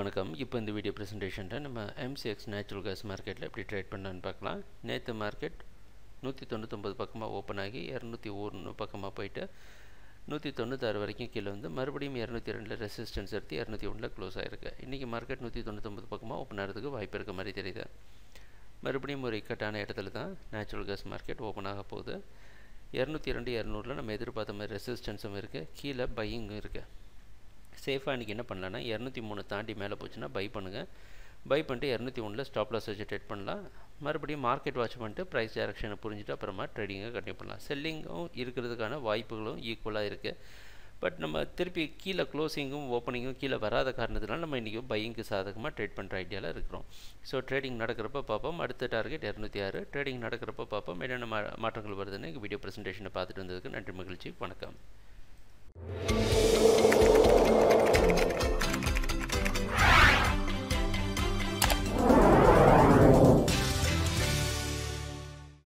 வணக்கம் இப்போ இந்த வீடியோ ப்ரெசன்டேஷனில் நம்ம எம்சிஎக்ஸ் நேச்சுரல் கேஸ் மார்க்கெட்டில் எப்படி ட்ரேட் பண்ணலான்னு பார்க்கலாம் நேற்று மார்க்கெட் நூற்றி தொண்ணூத்தொம்பது பக்கமாக ஓப்பன் ஆகி இரநூத்தி ஒன்று பக்கமாக போயிட்டு நூற்றி தொண்ணூத்தாறு வரைக்கும் கீழே வந்து மறுபடியும் இரநூத்தி ரெண்டில் ரெசிஸ்டன்ஸ் எடுத்து இரநூத்தி ஒன்றில் க்ளோஸ் ஆகிருக்கு இன்றைக்கி மார்க்கெட் நூற்றி தொண்ணூத்தொம்பது பக்கமாக ஓப்பன் ஆகிறதுக்கு வாய்ப்பு இருக்க மாதிரி தெரியுது மறுபடியும் ஒரு இக்கட்டான இடத்துல தான் நேச்சுரல் கேஸ் மார்க்கெட் ஓப்பன் ஆக போகுது இரநூத்தி ரெண்டு இரநூறில் நம்ம எதிர்பார்த்த மாதிரி ரெசிஸ்டன்ஸும் இருக்குது கீழே பையிங்கும் இருக்குது சேஃபாக இன்றைக்கி என்ன பண்ணலான்னா இரநூத்தி மூணு தாண்டி மேலே போச்சுன்னா பை பண்ணுங்கள் பை பண்ணிட்டு இரநூத்தி ஒன்றில் ஸ்டாப் லாஸ் வச்சு ட்ரேட் பண்ணலாம் மறுபடியும் மார்க்கெட் வாட்ச் பண்ணிட்டு ப்ரைஸ் டேரக்ஷனை புரிஞ்சுட்டு அப்புறமா ட்ரேடிங்கை கண்டினியூ பண்ணலாம் செல்லிங்கும் இருக்கிறதுக்கான வாய்ப்புகளும் ஈக்குவலாக இருக்குது பட் நம்ம திருப்பி கீழே க்ளோசிங்கும் ஓப்பனிங்கும் கீழே வராத காரணத்தினால நம்ம இன்றைக்கி பையிங்க்கு சாதகமாக ட்ரேட் பண்ணுற ஐடியாவில் இருக்கிறோம் ஸோ ட்ரேடிங் நடக்கிறப்ப பார்ப்போம் அடுத்த டார்கெட் இரநூத்தி ஆறு ட்ரேடிங் நடக்கிறப்ப பார்ப்போம் என்னென்ன மா மாற்றங்கள் வருதுன்னு எங்கள் வீடியோ ப்ரெசன்டேஷனை பார்த்துட்டு வந்ததுக்கு நன்றி மகிழ்ச்சி வணக்கம்